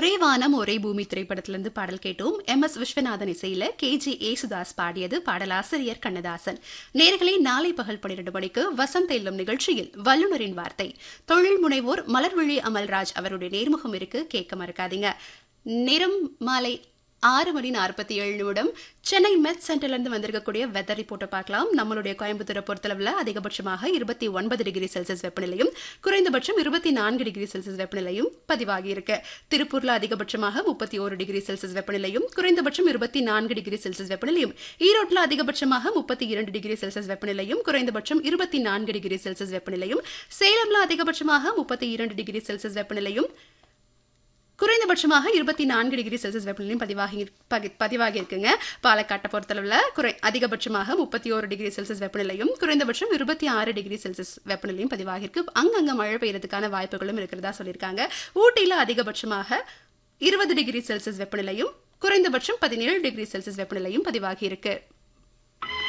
ஒரே வானம் ஒரே பூமி திரைப்படத்திலிருந்து பாடல் கேட்டோம் எம் எஸ் விஸ்வநாதன் இசையில கே ஜி ஏசுதாஸ் பாடியது பாடலாசிரியர் கண்ணதாசன் நேர்களை நாளை பகல் பன்னிரண்டு மணிக்கு வசந்த் இல்லம் நிகழ்ச்சியில் வல்லுநரின் வார்த்தை தொழில் முனைவோர் மலர்விழி அமல்ராஜ் அவருடைய நேர்முகம் இருக்கு கேட்க மறக்காதீங்க நிறம் மாலை ஆறு மணி நாற்பத்தி ஏழு நிமிடம் சென்னை மெட் சென்டர்லேருந்து வந்திருக்கக்கூடிய வெதர் ரிப்போர்ட்டை பார்க்கலாம் நம்மளுடைய கோயம்புத்தூரை பொறுத்தளவில் அதிகபட்சமாக இருபத்தி ஒன்பது டிகிரி செல்சியஸ் வெப்பநிலையும் குறைந்தபட்சம் இருபத்தி நான்கு டிகிரி செல்சியஸ் வெப்பநிலையும் பதிவாகி இருக்கு திருப்பூர்ல அதிகபட்சமாக முப்பத்தி ஒரு டிகிரி செல்சியஸ் வெப்பநிலையும் குறைந்தபட்சம் இருபத்தி நான்கு டிகிரி செல்சியஸ் வெப்பநிலையும் ஈரோட்டில் அதிகபட்சமாக முப்பத்தி இரண்டு டிகிரி செல்சியஸ் வெப்பநிலையும் குறைந்தபட்சம் இருபத்தி நான்கு டிகிரி செல்சியஸ் வெப்பநிலையும் சேலம்ல அதிகபட்சமாக முப்பத்தி இரண்டு டிகிரி செல்சியஸ் வெப்பநிலையும் குறைந்தபட்சமாக இருபத்தி நான்கு டிகிரி செல்சியஸ் வெப்பநிலையும் பதிவாகி பகி- பதிவாகி இருக்குங்க பாலக்காட்டை பொறுத்தளவில் குறை அதிகபட்சமாக முப்பத்தி ஒரு டிகிரி செல்சியஸ் வெப்பநிலையும் குறைந்தபட்சம் இருபத்தி ஆறு டிகிரி செல்சியஸ் வெப்பநிலையும் பதிவாகி இருக்கு அங்கங்க மழை பெய்யறதுக்கான வாய்ப்புகளும் இருக்கிறதா சொல்லியிருக்காங்க ஊட்டியில் அதிகபட்சமாக இருபது டிகிரி செல்சியஸ் வெப்பநிலையும் குறைந்தபட்சம் பதினேழு டிகிரி செல்சியஸ் வெப்பநிலையும் பதிவாகி இருக்கு